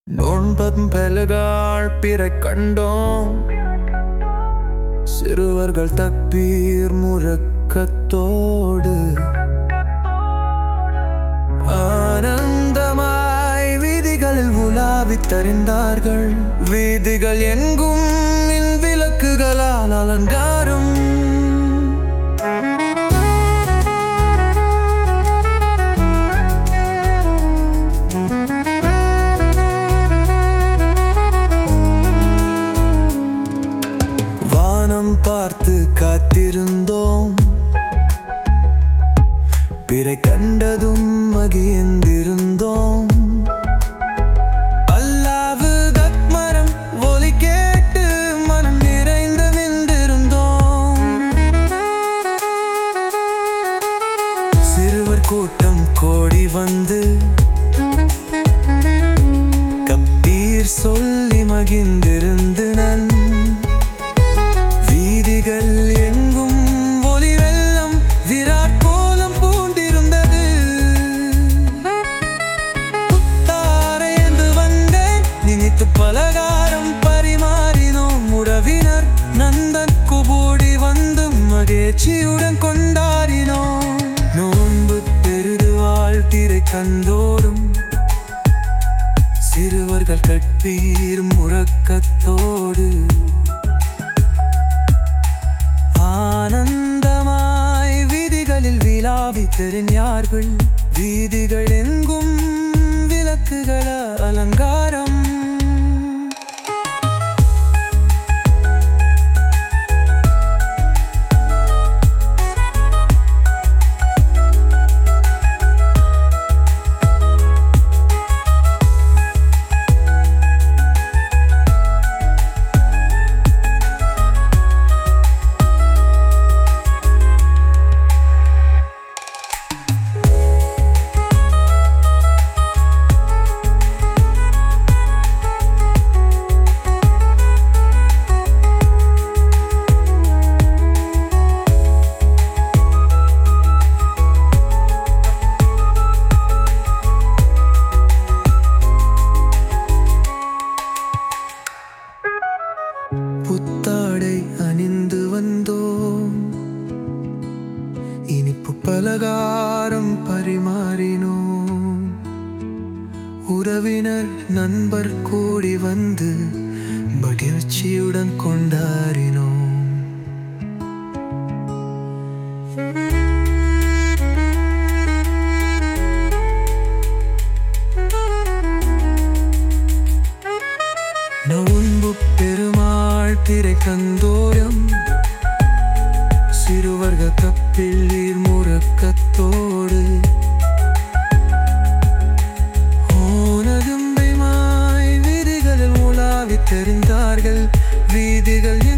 நோன்பதும் பெலகாள் பிறை கண்டோம் சிறுவர்கள் தப்பீர் முழக்கத்தோடு ஆனந்தமாய் வீதிகளில் உலாவித் தறிந்தார்கள் வீதிகள் எங்கும் மின் விளக்குகளால் அலங்காரம் வானம் பார்த்து காத்திருந்தோம் பிறை கண்டதும் மகிழ்ந்திருந்தோம் அல்லாவு தக்மரம் ஒலி கேட்டு மனம் நிறைந்து நின்றிருந்தோம் சிறுவர் கூட்டம் கோடி வந்து கப்பீர் சொல்லி மகிழ்ந்திருந்து நன் வீதிகள் எங்கும் ஒளி வெள்ளம் விராட் கோலம் பூண்டிருந்தது தாரை என்று வந்தேன் நினைத்து பலகாரம் பரிமாறினோம் உறவினர் நந்தன் குபூடி வந்து மகிழ்ச்சியுடன் கொண்டாடினோம் நோன்பு பெருது வாழ்த்திரை கந்தோடும் சிறுவர்கள் கட்பீர் முழக்கத்தோடு ஆனந்தமாய் வீதிகளில் விழாவி தெரிஞ்சார்கள் வீதிகள் எங்கும் விளக்குகள அலங்காரம் புத்தாடை அணிந்து வந்தோம் இனிப்பு பலகாரம் பரிமாறினோம் உறவினர் நண்பர் கூடி வந்து மகிழ்ச்சியுடன் கொண்டாடினோம் நோன்பு பெருமாள் திரை கந்தோரம் சிறுவர்கள் கப்பில் நீர் முழக்கத்தோடு ஓனதும்பை மாய் வீதிகளில் உலாவித் தெரிந்தார்கள் வீதிகள்